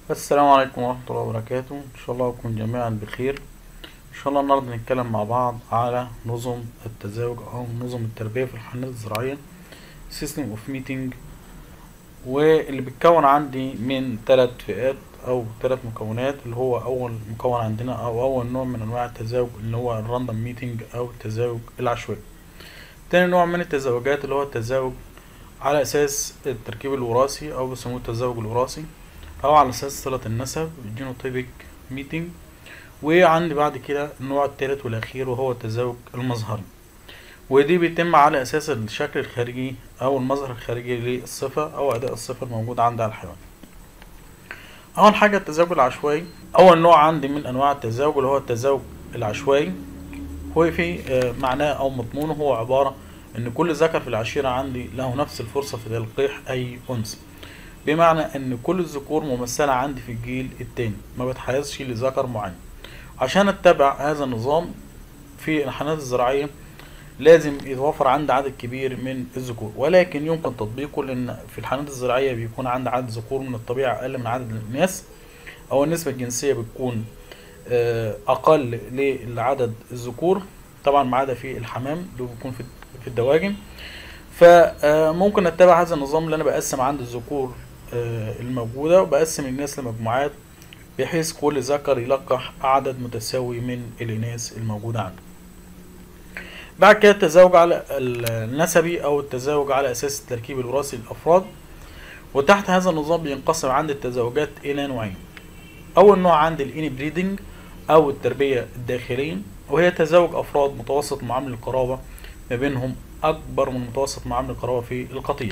السلام عليكم ورحمة الله وبركاته إن شاء الله أكون جميعا بخير إن شاء الله النهاردة نتكلم مع بعض على نظم التزاوج أو نظم التربية في الحملات الزراعية System of Meeting واللي بيتكون عندي من ثلاث فئات أو ثلاث مكونات اللي هو أول مكون عندنا أو أول نوع من أنواع التزاوج اللي هو الراندوم ميتنج أو التزاوج العشوائي تاني نوع من التزاوجات اللي هو التزاوج على أساس التركيب الوراثي أو بيسموه التزاوج الوراثي أو على أساس صلة النسب جينوتيبك ميتنج وعندي بعد كده النوع التالت والأخير وهو التزاوج المظهري ودي بيتم على أساس الشكل الخارجي أو المظهر الخارجي للصفة أو أداء الصفة الموجودة عند الحيوان أول حاجة التزاوج العشوائي أول نوع عندي من أنواع التزاوج اللي هو التزاوج العشوائي هو في آه، معناه أو مضمونه هو عبارة إن كل ذكر في العشيرة عندي له نفس الفرصة في تلقيح أي أنثى بمعنى ان كل الذكور ممثلة عندي في الجيل التاني ما بتحيزش لذكر معين عشان اتبع هذا النظام في الحملات الزراعية لازم يتوفر عندي عدد كبير من الذكور ولكن يمكن تطبيقه لان في الحملات الزراعية بيكون عندي عدد ذكور من الطبيعة اقل من عدد الناس او النسبة الجنسية بتكون آه، اقل لعدد الذكور طبعا ما عدا في الحمام اللي بيكون في في الدواجن فممكن اتبع هذا النظام اللي انا بقسم عند الذكور آه، الموجودة وبقسم الناس لمجموعات بحيث كل ذكر يلقح عدد متساوي من الإناث الموجودة عنده بعد كده التزاوج على النسبي أو التزاوج على أساس التركيب الوراثي للأفراد وتحت هذا النظام بينقسم عندي التزاوجات إلى نوعين أول نوع عندي الإني بريدنج أو التربية الداخلية وهي تزاوج أفراد متوسط معامل القرابة ما بينهم أكبر من متوسط معامل القرابة في القطيع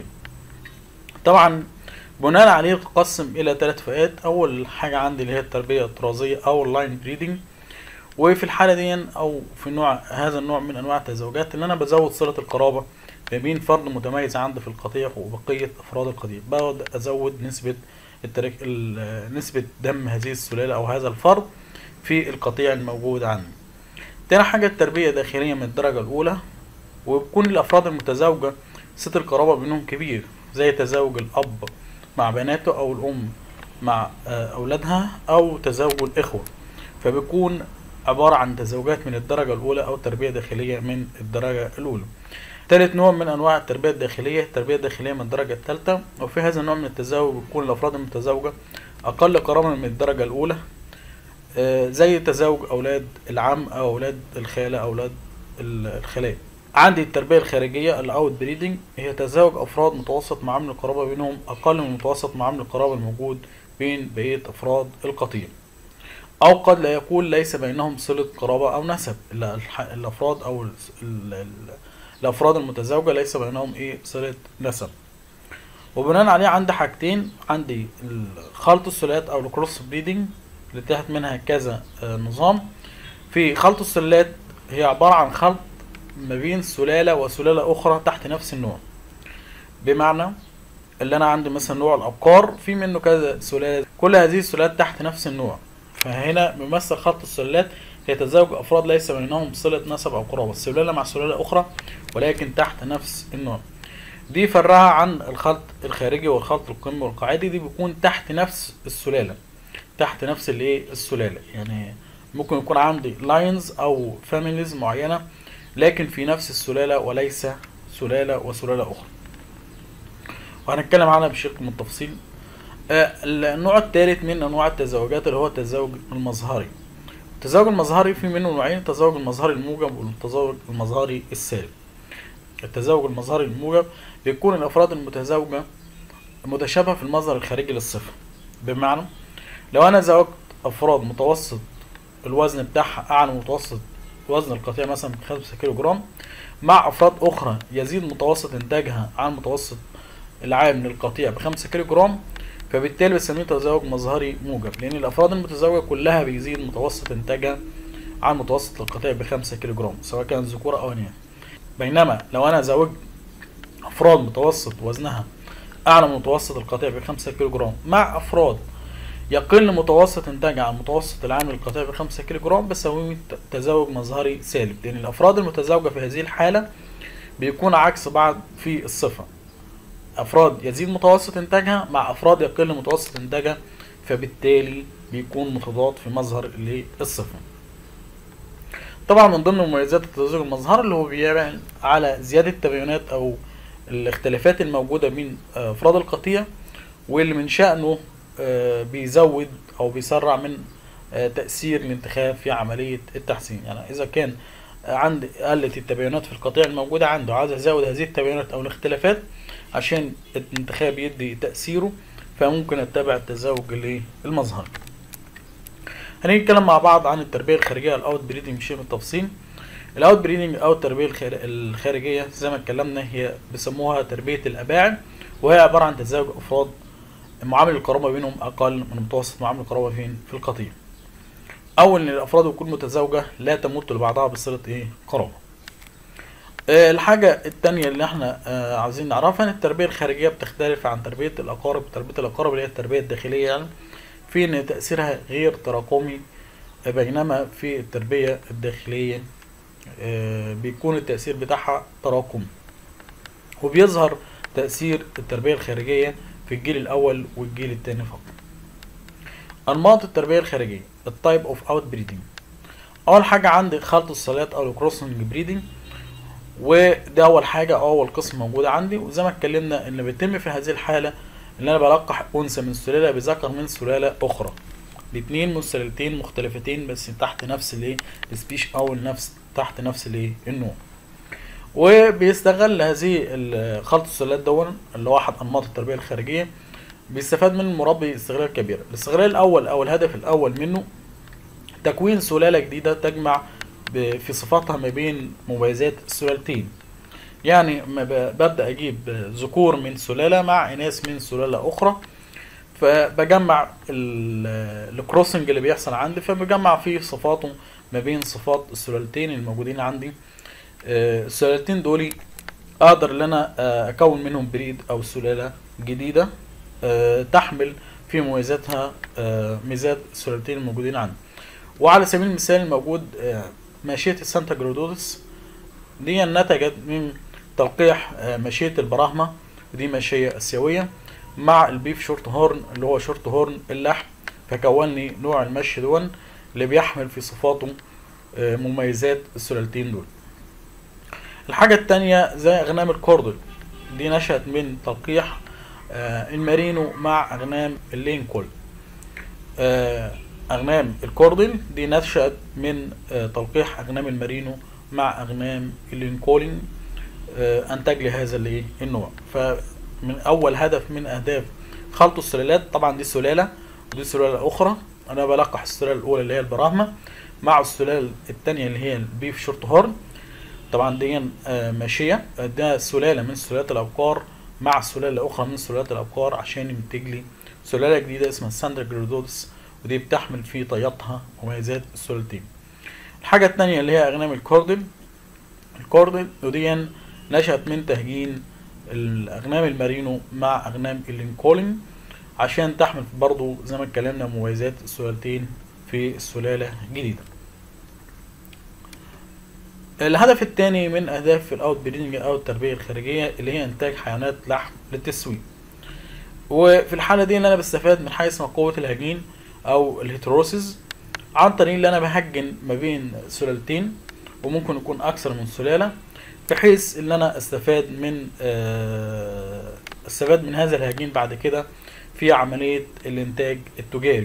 طبعا بناء عليه تقسم الى ثلاث فئات اول حاجه عندي اللي هي التربيه الطرازيه او اللاين بريدنج وفي الحاله دي او في نوع هذا النوع من انواع التزاوجات اللي انا بزود صله القرابه ما بين فرد متميز عندي في القطيع وبقيه افراد القطيع بقعد ازود نسبه الترك... ال- نسبه دم هذه السلاله او هذا الفرد في القطيع الموجود عندي تاني حاجه التربيه داخليه من الدرجه الاولى وبكون الافراد المتزاوجه صله القرابه بينهم كبير زي تزاوج الاب مع بناته او الام مع آه، اولادها او تزاوج الاخوه فبيكون عبارة عن تزاوجات من الدرجة الأولى أو تربية داخلية من الدرجة الأولى. تالت نوع من أنواع التربية الداخلية التربية الداخلية من الدرجة الثالثة وفي هذا النوع من التزاوج بتكون الأفراد المتزاوجة أقل قرابة من الدرجة الأولى آه، زي تزاوج أولاد العم أو أولاد الخالة أولاد ال- الخالات. عندي التربية الخارجية الأوت بريدنج هي تزاوج أفراد متوسط معامل القرابة بينهم أقل من متوسط معامل القرابة الموجود بين بقية أفراد القطيع أو قد لا يكون ليس بينهم صلة قرابة أو نسب ال- الح- الأفراد أو ال- ال- ال- الأفراد المتزاوجة ليس بينهم إيه صلة نسب وبناء عليه عندي حاجتين عندي ال- خلط السلالات أو الكروس بريدنج اللي تحت منها كذا آه، نظام في خلط السلالات هي عبارة عن خلط ما بين سلالة وسلالة أخرى تحت نفس النوع بمعنى اللي أنا عندي مثلا نوع الأبقار في منه كذا سلالة كل هذه السلالات تحت نفس النوع فهنا بيمثل خط السلالات هي تزاوج أفراد ليس بينهم صلة نسب أو قرابة سلالة مع سلالة أخرى ولكن تحت نفس النوع دي فرعها عن الخلط الخارجي والخلط القمي والقاعدي دي بيكون تحت نفس السلالة تحت نفس الايه السلالة يعني ممكن يكون عندي لاينز او فاميليز معينة لكن في نفس السلالة وليس سلالة وسلالة أخرى وهنتكلم عنها بشكل من التفصيل آه، النوع الثالث من أنواع التزاوجات اللي هو التزاوج المظهري التزاوج المظهري في منه نوعين التزاوج المظهري الموجب والتزاوج المظهري السالب التزاوج المظهري الموجب بيكون الأفراد المتزاوجة متشابهة في المظهر الخارجي للصفة بمعنى لو أنا زوجت أفراد متوسط الوزن بتاعها أعلى من متوسط وزن القطيع مثلا 5 كيلو جرام مع افراد اخرى يزيد متوسط انتاجها عن متوسط العام للقطيع ب 5 كيلو جرام فبالتالي بنسميه تزاوج مظهري موجب لان الافراد المتزاوجه كلها بيزيد متوسط انتاجها عن متوسط القطيع ب 5 كيلو جرام سواء كان ذكور او اناث بينما لو انا زوجت افراد متوسط وزنها اعلى من متوسط القطيع ب 5 كيلو جرام مع افراد يقل متوسط انتاجها عن متوسط العام للقطيع ب 5 كيلو جرام بسميه ت- تزاوج مظهري سالب لان الافراد المتزاوجه في هذه الحاله بيكون عكس بعض في الصفه افراد يزيد متوسط انتاجها مع افراد يقل متوسط انتاجها فبالتالي بيكون متضاد في مظهر الصفة طبعا من ضمن مميزات التزاوج المظهر اللي هو بيعمل على زيادة التباينات او الاختلافات الموجودة بين افراد القطيع واللي من شأنه بيزود او بيسرع من تأثير الانتخاب في عملية التحسين يعني اذا كان عند قلة التباينات في القطيع الموجودة عنده عايز ازود هذه التباينات او الاختلافات عشان الانتخاب يدي تأثيره فممكن اتبع التزاوج المظهر هنيجي نتكلم مع بعض عن التربيه الخارجيه الاوت بريدنج بشيء من التفصيل الاوت بريدنج او التربيه الخارجيه زي ما اتكلمنا هي بيسموها تربيه الاباعد وهي عباره عن تزاوج افراد معامل القرابه بينهم اقل من متوسط معامل القرابه فين في القطيع او ان الافراد تكون متزاوجه لا تمت لبعضها بصله ايه قرابه أه الحاجة التانية اللي احنا أه عايزين نعرفها ان التربية الخارجية بتختلف عن تربية الأقارب، تربية الأقارب اللي هي التربية الداخلية يعني في ان تأثيرها غير تراكمي بينما في التربية الداخلية أه بيكون التأثير بتاعها تراكمي وبيظهر تأثير التربية الخارجية في الجيل الأول والجيل الثاني فقط. أنماط التربية الخارجية التايب اوف اوت بريدنج أول حاجة عندي خلط الصلات أو الكروسنج بريدنج وده اول حاجه اول قسم موجوده عندي وزي ما اتكلمنا ان بيتم في هذه الحاله ان انا بلقح انثى من سلاله بذكر من سلاله اخرى الاثنين من سلالتين مختلفتين بس تحت نفس الايه السبيش او نفس تحت نفس الايه النوع وبيستغل هذه خلط السلالات دون اللي هو احد انماط التربيه الخارجيه بيستفاد من المربي استغلال كبير الاستغلال الاول او الهدف الاول منه تكوين سلاله جديده تجمع في صفاتها ما بين مميزات السلالتين يعني ما ببدا اجيب ذكور من سلاله مع اناث من سلاله اخرى فبجمع الكروسنج اللي بيحصل عندي فبجمع فيه صفاته ما بين صفات السلالتين الموجودين عندي السلالتين دول اقدر ان انا اكون منهم بريد او سلاله جديده تحمل في مميزاتها ميزات السلالتين الموجودين عندي وعلى سبيل المثال الموجود ماشية السانتا جرودوس دي نتجت من تلقيح ماشية البراهمة ودي ماشية آسيوية مع البيف شورت هورن اللي هو شورت هورن اللحم فكون لي نوع المشي دون اللي بيحمل في صفاته مميزات السلالتين دول الحاجة التانية زي أغنام الكوردل دي نشأت من تلقيح المارينو مع أغنام اللينكول أغنام الكوردل دي نشأت من تلقيح أغنام المارينو مع أغنام اللينكولين أنتج لي هذا الإيه النوع فمن أول هدف من أهداف خلط السلالات طبعا دي سلالة ودي سلالة أخرى أنا بلقح السلالة الأولى اللي هي البراهمة مع السلالة الثانية اللي هي البيف شورت هورن طبعا دي ماشية ده سلالة من سلالات الأبقار مع سلالة أخرى من سلالات الأبقار عشان ينتج لي سلالة جديدة اسمها ساندرا جرودوس ودي بتحمل في طياتها مميزات السلالتين الحاجة التانية اللي هي أغنام الكوردل الكوردل ودي نشأت من تهجين الأغنام المارينو مع أغنام اللينكولين عشان تحمل برضو زي ما اتكلمنا مميزات السلالتين في السلالة الجديدة الهدف الثاني من أهداف الأوت بريدنج أو التربية الخارجية اللي هي إنتاج حيوانات لحم للتسويق وفي الحالة دي إن أنا بستفاد من حاجة اسمها قوة الهجين او الهيتروسيس عن طريق ان انا بهجن ما بين سلالتين وممكن يكون اكثر من سلاله بحيث ان انا استفاد من آه استفاد من هذا الهجين بعد كده في عمليه الانتاج التجاري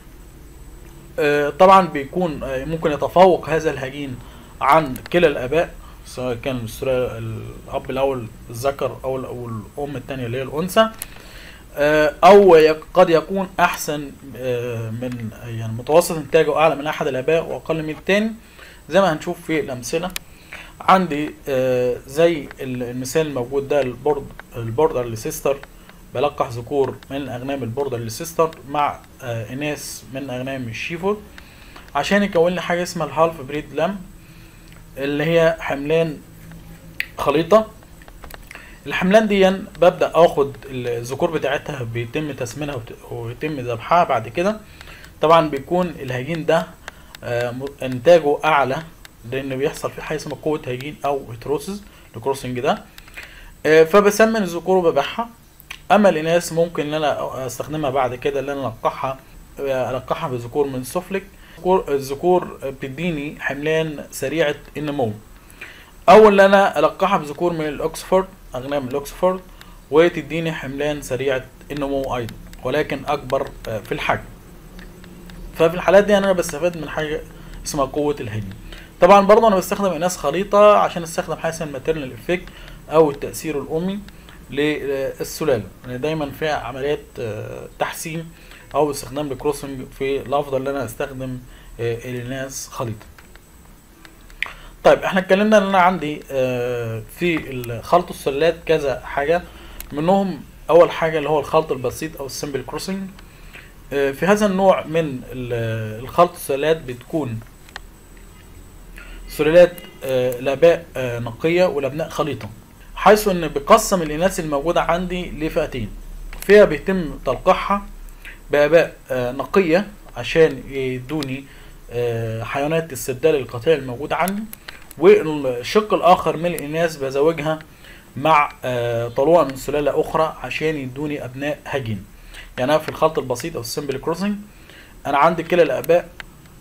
آه طبعا بيكون آه ممكن يتفوق هذا الهجين عن كلا الاباء سواء كان السلاله الاب الاول الذكر او الام الثانيه اللي هي الانثى او قد يكون احسن من يعني متوسط انتاجه اعلى من احد الاباء واقل من الثاني زي ما هنشوف في الامثله عندي زي المثال الموجود ده البورد البوردر لسيستر بلقح ذكور من اغنام البوردر لسيستر مع اناث من اغنام الشيفود عشان يكون لي حاجه اسمها الهالف بريد لام اللي هي حملان خليطه الحملان دي ببدا اخد الذكور بتاعتها بيتم تسمينها ويتم ذبحها بعد كده طبعا بيكون الهجين ده انتاجه اعلى لان بيحصل في حاجه اسمها قوه هجين او هيتروسيس الكروسنج ده فبسمن الذكور وببيعها اما الاناث ممكن ان انا استخدمها بعد كده ان انا القحها القحها بذكور من سفلك الذكور بتديني حملان سريعه النمو او ان انا القحها بذكور من الاكسفورد اغنام الاكسفورد وتديني حملان سريعه النمو ايضا ولكن اكبر في الحجم ففي الحالات دي انا بستفاد من حاجه اسمها قوه الهجين طبعا برضه انا بستخدم اناث خليطه عشان استخدم حاجه اسمها الماتيرنال افكت او التاثير الامي للسلاله يعني دايما في عمليات تحسين او استخدام الكروسنج في الافضل ان انا استخدم الاناث خليطه طيب احنا اتكلمنا ان انا عندي في خلط السلالات كذا حاجه منهم اول حاجه اللي هو الخلط البسيط او السمبل كروسنج في هذا النوع من الخلط السلالات بتكون سلالات الاباء نقيه والابناء خليطه حيث ان بقسم الاناث الموجوده عندي لفئتين فئه بيتم تلقيحها باباء نقيه عشان يدوني حيوانات استبدال القطيع الموجود عندي والشق الاخر من الاناث بزوجها مع طلوع من سلاله اخرى عشان يدوني ابناء هجين يعني انا في الخلط البسيط او السمبل كروسنج انا عندي كلا الاباء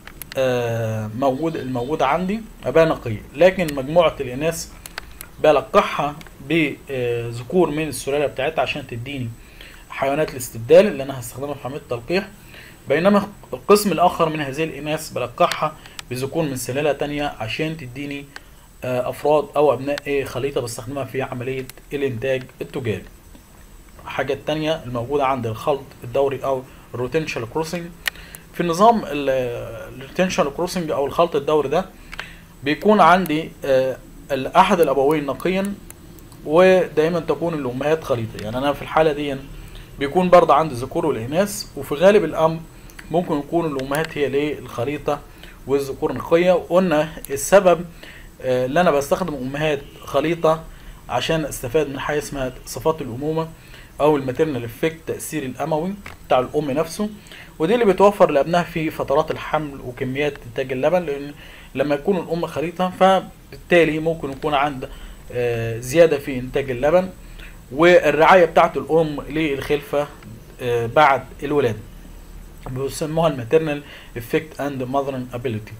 موجود الموجودة عندي اباء نقية لكن مجموعة الاناث بلقحها بذكور من السلالة بتاعتها عشان تديني حيوانات الاستبدال اللي انا هستخدمها في عملية التلقيح بينما القسم الاخر من هذه الاناث بلقحها بذكور من سلالة تانية عشان تديني افراد او ابناء خليطة بستخدمها في عملية الانتاج التجاري الحاجة التانية الموجودة عند الخلط الدوري او الروتنشال كروسنج في النظام الروتنشال كروسنج او الخلط الدوري ده بيكون عندي احد الابوين نقيا ودايما تكون الامهات خليطة يعني انا في الحالة دي بيكون برضه عندي الذكور والاناث وفي غالب الامر ممكن يكون الامهات هي ليه الخليطة والذكور نقية وقلنا السبب اللي انا بستخدم امهات خليطة عشان استفاد من حاجة اسمها صفات الامومة او الماتيرنال افكت التاثير الاموي بتاع الام نفسه ودي اللي بتوفر لابنها في فترات الحمل وكميات انتاج اللبن لان لما يكون الام خليطه فبالتالي ممكن يكون عند زياده في انتاج اللبن والرعايه بتاعت الام للخلفه بعد الولاده بيسموها الماتيرنال افكت اند ماذرن ابيليتي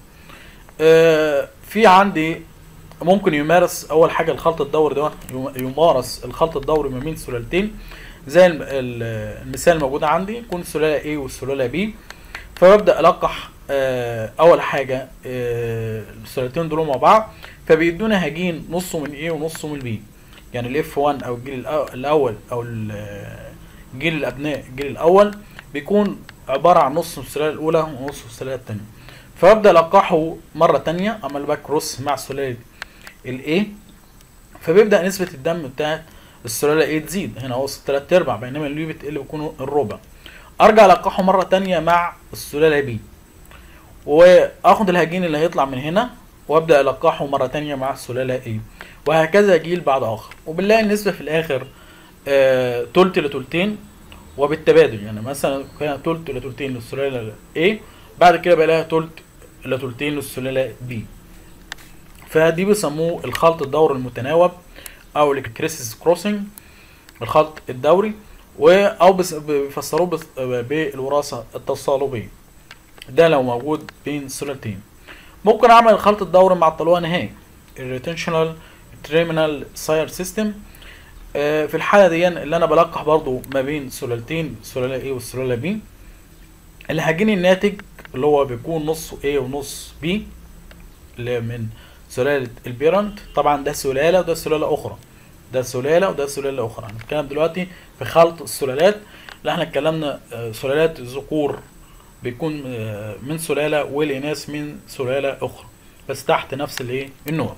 في عندي ممكن يمارس اول حاجه الخلط الدوري ده يمارس الخلط الدوري ما بين سلالتين زي المثال الموجود عندي يكون السلاله A والسلاله B فببدا القح اول حاجه السلالتين دول مع بعض فبيدونا هجين نصه من A ونصه من B يعني الاف 1 او الجيل الاول او جيل الابناء الجيل الاول بيكون عباره عن نص السلاله الاولى ونص السلاله الثانيه فببدا القحه مره ثانيه اعمل باك كروس مع سلاله الاي فبيبدا نسبه الدم بتاعت السلاله ايه تزيد هنا وصل 3 ارباع بينما البي بتقل بيكون الربع ارجع القحه مره تانية مع السلاله بي واخد الهجين اللي هيطلع من هنا وابدا القحه مره تانية مع السلاله ايه وهكذا جيل بعد اخر وبنلاقي النسبه في الاخر آه تلت لتلتين وبالتبادل يعني مثلا كان تلت لتلتين للسلاله A بعد كده بلاقيها تلت لتلتين للسلاله B فدي بيسموه الخلط الدوري المتناوب او الكريسيس كروسنج الخلط الدوري و او بيفسروه بالوراثه التصالبيه ده لو موجود بين سلالتين ممكن اعمل الخلط الدوري مع الطلوع نهائي الريتنشنال تريمينال ساير سيستم في الحاله دي اللي انا بلقح برضو ما بين سلالتين السلاله A والسلاله B اللي هيجيني الناتج اللي هو بيكون نص A ونص B اللي من سلالة البيرنت طبعا ده سلالة وده سلالة أخرى ده سلالة وده سلالة أخرى هنتكلم دلوقتي في خلط السلالات اللي احنا اتكلمنا سلالات الذكور بيكون من سلالة والإناث من سلالة أخرى بس تحت نفس الايه النوع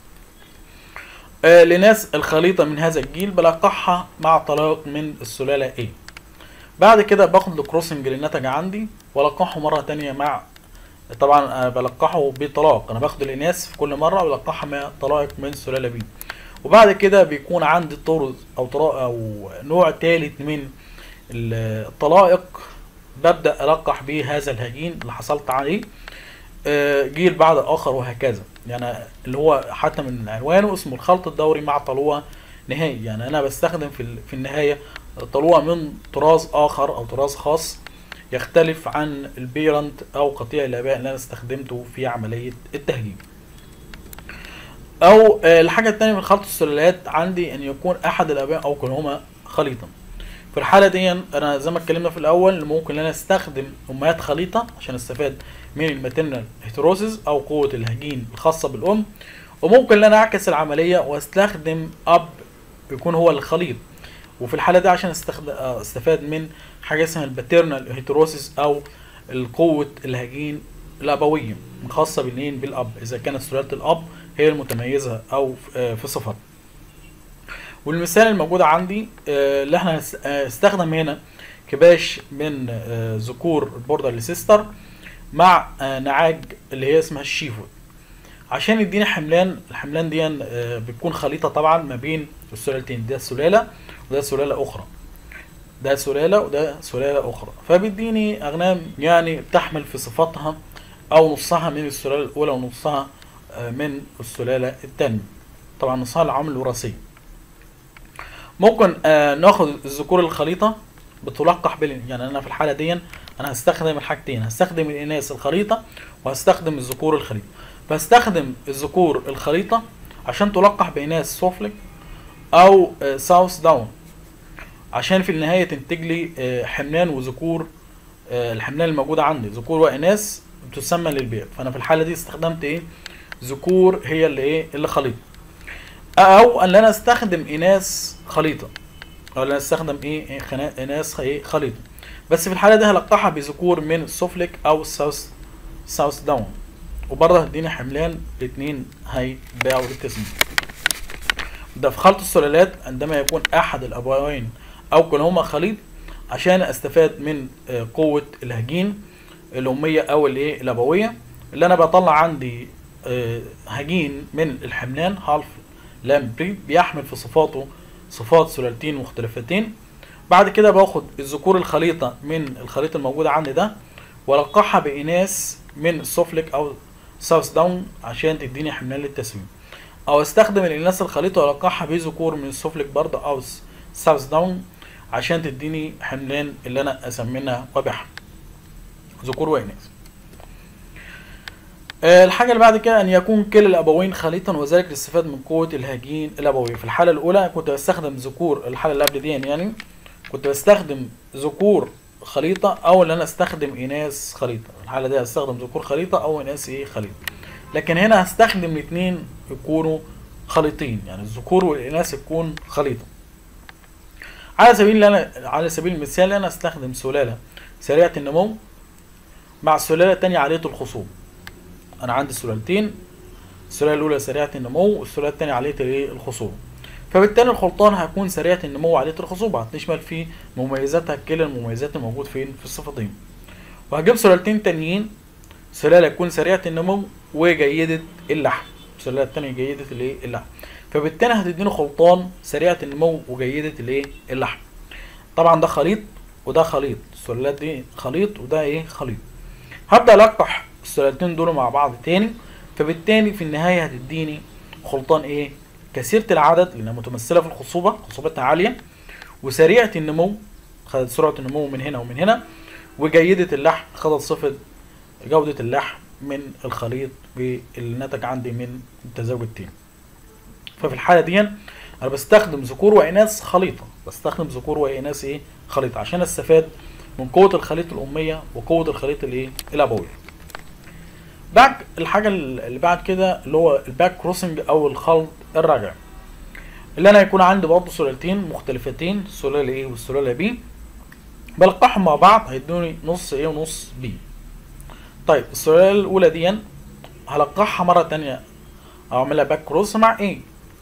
الإناث الخليطة من هذا الجيل بلقحها مع طلاق من السلالة A بعد كده باخد الكروسنج اللي نتج عندي والقحه مرة تانية مع طبعا انا بلقحه بطلاق انا باخد الاناث في كل مره بلقحها مع طلائق من سلاله بي وبعد كده بيكون عندي طرز او طرا او نوع ثالث من الطلائق ببدا القح بيه هذا الهجين اللي حصلت عليه جيل بعد اخر وهكذا يعني اللي هو حتى من عنوانه اسمه الخلط الدوري مع طلوع نهائي يعني انا بستخدم في في النهايه طلوع من طراز اخر او طراز خاص يختلف عن البيرنت او قطيع الاباء اللي انا استخدمته في عمليه التهجين او آه، الحاجه الثانيه من خلط السلالات عندي ان يكون احد الاباء او كلاهما خليطا في الحاله دي انا زي ما اتكلمنا في الاول ممكن ان انا استخدم امهات خليطه عشان استفاد من الماتيرنال هيتروسيس او قوه الهجين الخاصه بالام وممكن ان انا اعكس العمليه واستخدم اب يكون هو الخليط وفي الحاله دي عشان استخد... آه، استفاد من حاجه اسمها الباترنال هيتروسيس او القوه الهجين الابويه خاصه بالايه بالاب اذا كانت سلاله الاب هي المتميزه او آه، في صفات والمثال الموجود عندي آه، اللي احنا هنس- آه، استخدم هنا كباش من آه، ذكور البوردر لسيستر مع آه، نعاج اللي هي اسمها الشيفود عشان يديني حملان الحملان دي آه، بتكون خليطه طبعا ما بين السلالتين ده سلاله وده سلاله اخرى ده سلاله وده سلاله اخرى فبيديني اغنام يعني تحمل في صفاتها او نصها من السلاله الاولى ونصها آه، من السلاله الثانيه طبعا نصها العوامل الوراثيه ممكن آه ناخد الذكور الخليطه بتلقح بال يعني انا في الحاله دي انا هستخدم الحاجتين هستخدم الاناث الخليطه وهستخدم الذكور الخليطه فاستخدم الذكور الخليطه عشان تلقح باناث سوفلك او آه ساوث داون عشان في النهايه تنتج لي آه حملان وذكور آه الحملان الموجوده عندي ذكور واناث تسمى للبيع فانا في الحاله دي استخدمت ايه ذكور هي اللي ايه اللي خليطه او ان انا استخدم اناث خليطه او ان انا استخدم ايه إيه خنا- اناث ايه خليطه بس في الحاله دي هلقحها بذكور من السوفليك او الساوث ساوث داون وبرضه هتديني حملان الاثنين هيباعوا للتسميه ده في خلط السلالات عندما يكون احد الابوين او كلاهما خليط عشان استفاد من آه، قوه الهجين الاميه او الايه الابويه اللي انا بطلع عندي آه، هجين من الحملان هالف لام بريد بيحمل في صفاته صفات سلالتين مختلفتين بعد كده باخد الذكور الخليطه من الخليط الموجود عندي ده والقحها باناث من السوفليك او ساوث داون عشان تديني حملان للتسمين او استخدم الاناث الخليطه والقحها بذكور من السوفليك برضه او ساوث داون عشان تديني حملان اللي انا اسمينها وبحم ذكور واناث آه، الحاجة اللي بعد كده أن يكون كلا الأبوين خليطا وذلك للاستفادة من قوة الهجين الأبوي في الحالة الأولى كنت بستخدم ذكور الحالة اللي قبل دي يعني كنت بستخدم ذكور خليطة أو إن أنا أستخدم إناث خليطة الحالة دي هستخدم ذكور خليطة أو إناث إيه خليطة لكن هنا هستخدم الاتنين يكونوا خليطين يعني الذكور والإناث يكون خليطة على سبيل أنا على سبيل المثال أنا أستخدم سلالة سريعة النمو مع السلالة التانية عالية الخصوبة انا عندي سلالتين السلاله الاولى سريعه النمو والسلاله الثانيه عاليه الايه الخصوبه فبالتالي الخلطان هيكون سريعه النمو وعاليه الخصوبه هتشمل فيه مميزاتها كلا المميزات الموجود فين في الصفتين وهجيب سلالتين تانيين سلاله تكون سريعه النمو وجيده اللحم السلاله الثانيه جيده الايه اللحم فبالتالي هتديني خلطان سريعه النمو وجيده الايه اللحم طبعا ده خليط وده خليط السلالات دي خليط وده ايه خليط هبدا القح السلالتين دول مع بعض تاني فبالتالي في النهايه هتديني خلطان ايه كثيره العدد لانها متمثله في الخصوبه خصوبتها عاليه وسريعه النمو خدت سرعه النمو من هنا ومن هنا وجيده اللحم خدت صفه جوده اللحم من الخليط اللي نتج عندي من التزاوج التاني ففي الحاله دي انا بستخدم ذكور واناث خليطه بستخدم ذكور واناث ايه خليطه عشان استفاد من قوه الخليط الاميه وقوه الخليط الايه الابوي بعد الحاجه اللي بعد كده اللي هو الباك كروسنج او الخلط الرجعي اللي انا يكون عندي برضه سلالتين مختلفتين السلاله ايه والسلاله بي بلقحهم مع بعض هيدوني نص ايه ونص بي طيب السلاله الاولى دي هلقحها مره تانية اعملها باك كروس مع ايه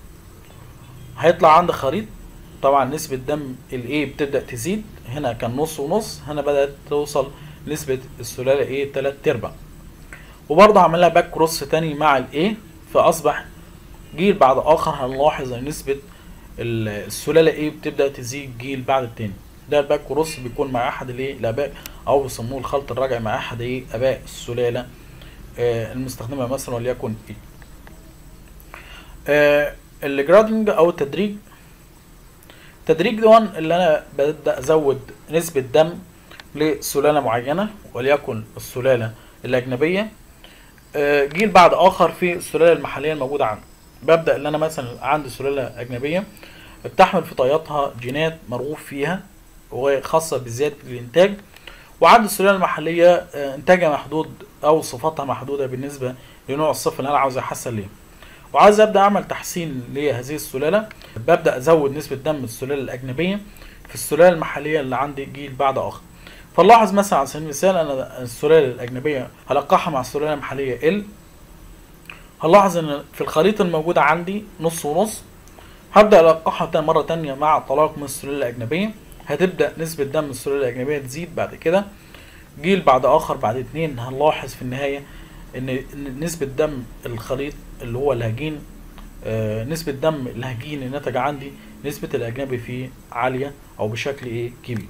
هيطلع عندي خليط طبعا نسبة دم الايه بتبدأ تزيد هنا كان نص ونص هنا بدأت توصل نسبة السلالة ايه تلات ارباع وبرضه هعملها باك كروس تاني مع الايه فاصبح جيل بعد اخر هنلاحظ ان نسبة السلالة ايه بتبدأ تزيد جيل بعد التاني ده الباك كروس بيكون مع احد الايه الاباء او بيسموه الخلط الرجعي مع احد ايه اباء السلالة آه المستخدمة مثلا وليكن ايه آه الجرادنج او التدريج التدريج ده اللي انا ببدا ازود نسبه دم لسلاله معينه وليكن السلاله الاجنبيه آه، جيل بعد اخر في السلاله المحليه الموجوده عندي ببدا ان انا مثلا عندي سلاله اجنبيه بتحمل في طياتها جينات مرغوب فيها وخاصه بزياده الانتاج وعند السلاله المحليه آه، انتاجها محدود او صفاتها محدوده بالنسبه لنوع الصفر اللي انا عاوز احسن ليه وعاوز ابدا اعمل تحسين لهذه السلاله ببدا ازود نسبه دم السلاله الاجنبيه في السلاله المحليه اللي عندي جيل بعد اخر فنلاحظ مثلا على سبيل المثال انا السلاله الاجنبيه هلقحها مع السلاله المحليه ال هنلاحظ ان في الخليط الموجود عندي نص ونص هبدا القحها تاني مره تانية مع طلاق من السلاله الاجنبيه هتبدا نسبه دم السلاله الاجنبيه تزيد بعد كده جيل بعد اخر بعد اتنين هنلاحظ في النهايه ان إن نسبه دم الخليط اللي هو الهجين آه، نسبه دم الهجين اللي نتج عندي نسبه الاجنبي فيه عاليه او بشكل ايه كبير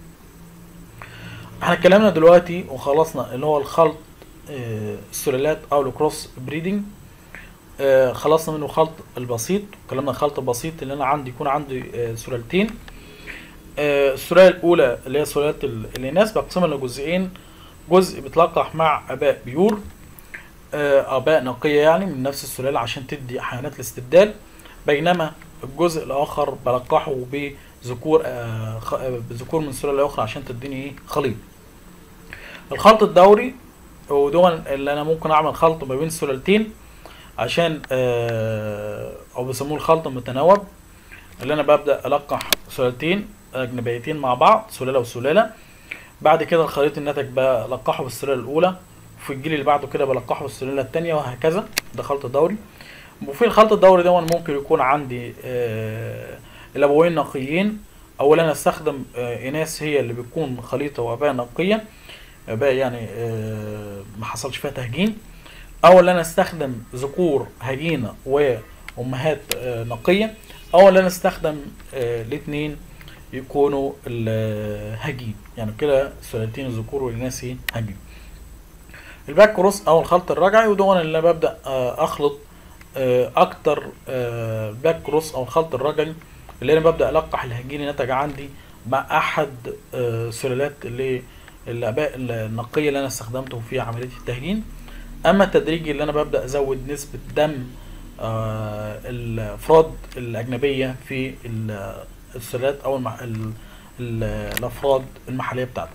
احنا اتكلمنا دلوقتي وخلصنا اللي هو الخلط آه، السلالات او الكروس بريدنج آه، خلصنا منه خلط البسيط اتكلمنا الخلط البسيط اللي انا عندي يكون عندي آه، سلالتين آه، السلاله الاولى اللي هي سلاله ال- الاناث بقسمها لجزئين جزء بيتلقح مع اباء بيور آه، اباء نقيه يعني من نفس السلاله عشان تدي حيوانات الاستبدال بينما الجزء الاخر بلقحه بذكور آه، خ- آه، بذكور من سلاله اخرى عشان تديني ايه خليط الخلط الدوري ودول اللي انا ممكن اعمل خلط ما بين السلالتين عشان آه، او بيسموه الخلط المتناوب اللي انا ببدا القح سلالتين اجنبيتين مع بعض سلاله وسلاله بعد كده الخليط الناتج بلقحه بالسلاله الاولى وفي الجيل اللي بعده كده بلقحه بالسلاله الثانيه وهكذا ده خلط دوري وفي الخلط الدوري ده ممكن يكون عندي آه، الابوين نقيين او انا استخدم آه، اناث هي اللي بتكون خليطه واباء نقيه اباء يعني آه، ما حصلش فيها تهجين او ان انا استخدم ذكور هجينه وامهات آه، نقيه او ان انا استخدم الاثنين يكونوا الهجين يعني كده سلالتين الذكور والاناث إيه؟ هجين الباك كروس او الخلط الرجعي ودون اللي أنا ببدا آه، اخلط آه، اكتر آه، باك كروس او الخلط الرجعي اللي انا ببدا القح الهجين اللي نتج عندي مع احد آه، سلالات اللي الاباء النقيه اللي انا استخدمته في عمليه التهجين اما التدريجي اللي انا ببدا ازود نسبه دم آه، الافراد الاجنبيه في ال- السلالات او المح... ال... ال... الافراد المحليه بتاعتي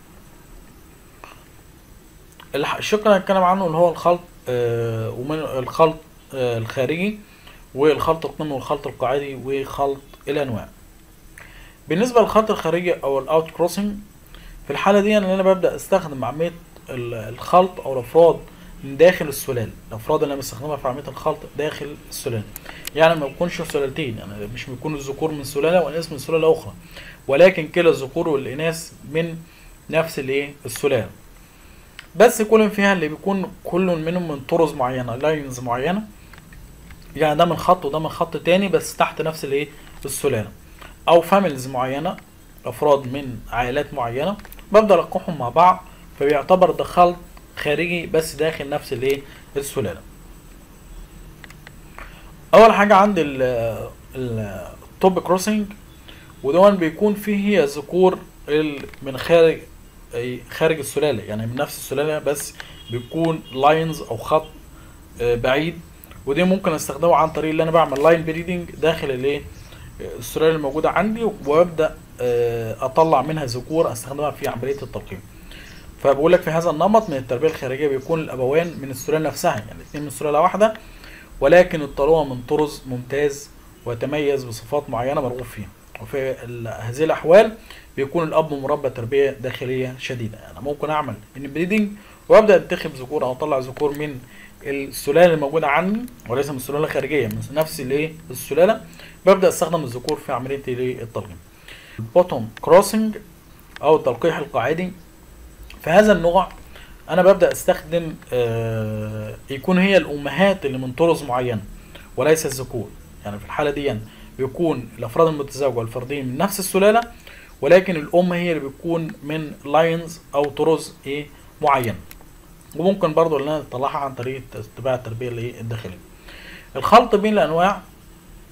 الح- الشق اللي هنتكلم عنه اللي هو الخلط آه، ومن الخلط آه، الخارجي والخلط القمي والخلط القاعدي وخلط الانواع بالنسبه للخلط الخارجي او الاوت كروسنج في الحاله دي انا ببدا استخدم عمليه ال- الخلط او الافراد من داخل السلال الافراد اللي انا بستخدمها في عمليه الخلط داخل السلال يعني ما بيكونش سلالتين يعني مش بيكون الذكور من سلاله والاناث من سلاله اخرى ولكن كلا الذكور والاناث من نفس الايه السلاله بس كل فيها اللي بيكون كل منهم من طرز معينه لاينز معينه يعني ده من خط وده من خط تاني بس تحت نفس الايه السلاله او فاميليز معينه افراد من عائلات معينه ببدا القحهم مع بعض فبيعتبر ده خلط خارجي بس داخل نفس الايه السلاله اول حاجه عندي ال- ال- التوب كروسنج ودون بيكون فيه ذكور ال- من خارج أي خارج السلاله يعني من نفس السلاله بس بيكون لاينز او خط آه، بعيد ودي ممكن استخدمه عن طريق اللي انا بعمل لاين بريدنج داخل الايه السلاله الموجوده عندي وابدا آه، اطلع منها ذكور استخدمها في عمليه التلقيم فبقول لك في هذا النمط من التربيه الخارجيه بيكون الابوان من السلاله نفسها يعني اثنين من سلاله واحده ولكن الطلوع من طرز ممتاز ويتميز بصفات معينه مرغوب فيها وفي ال- هذه الاحوال بيكون الاب مربى تربيه داخليه شديده يعني ممكن اعمل ان بريدنج وابدا انتخب ذكور او اطلع ذكور من السلاله الموجوده عندي وليس من السلاله الخارجيه من نفس الايه السلاله ببدا استخدم الذكور في عمليه الايه التلقيم البوتوم كروسنج او التلقيح القاعدي في هذا النوع انا ببدا استخدم آه، يكون هي الامهات اللي من طرز معينه وليس الذكور يعني في الحاله دي بيكون الافراد المتزوجه والفردين من نفس السلاله ولكن الام هي اللي بتكون من لاينز او طرز ايه معين وممكن برضو ان انا اطلعها عن طريق اتباع التربيه الايه الداخليه الخلط بين الانواع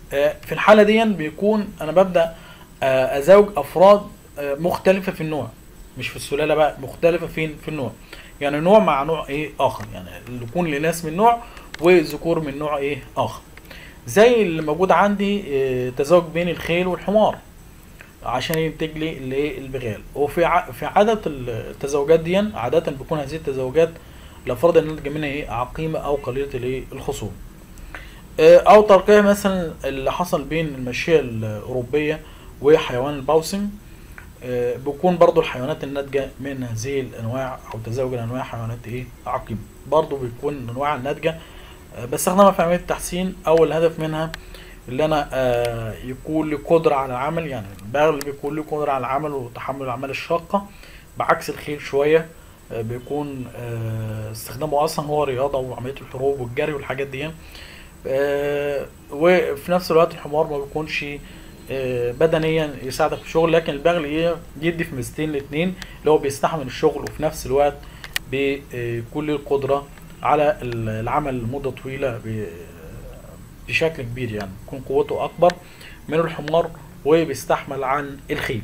آه، في الحالة دي بيكون انا ببدأ آه، ازوج افراد آه، مختلفة في النوع مش في السلالة بقى مختلفة فين في النوع يعني نوع مع نوع ايه اخر يعني اللي يكون الاناث من نوع والذكور من نوع ايه اخر زي اللي موجود عندي آه، تزاوج بين الخيل والحمار عشان ينتج لي الايه البغال وفي ع... في عدد التزاوجات دي عادة بيكون هذه التزاوجات الافراد الناتجة منها ايه عقيمة او قليلة الايه الخصوم آه، او ترقية مثلا اللي حصل بين الماشية الاوروبية وحيوان الباوسنج آه، بيكون برضو الحيوانات الناتجة من هذه الانواع او تزاوج الانواع حيوانات ايه عقيمة برضو بيكون الانواع الناتجة آه، بستخدمها في عملية التحسين او الهدف منها اللي انا آه، يكون لي قدرة على العمل يعني البغل بيكون لي قدرة على العمل وتحمل الاعمال الشاقة بعكس الخيل شوية آه، بيكون آه، استخدامه اصلا هو رياضة وعملية الحروب والجري والحاجات دي آه، وفي نفس الوقت الحمار ما بيكونش آه، بدنيا يساعدك في الشغل لكن البغل ي- يدي في ميزتين الاتنين اللي هو بيستحمل الشغل وفي نفس الوقت بيكون له القدرة على ال- العمل لمدة طويلة ب- بشكل كبير يعني بيكون قوته أكبر من الحمار وبيستحمل عن الخيل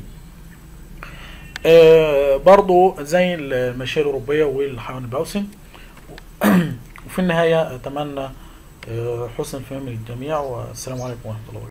آه، برضو زي الماشية الأوروبية والحيوان الباوسي وفي النهاية أتمنى آه، حسن الفهم للجميع والسلام عليكم ورحمة الله وبركاته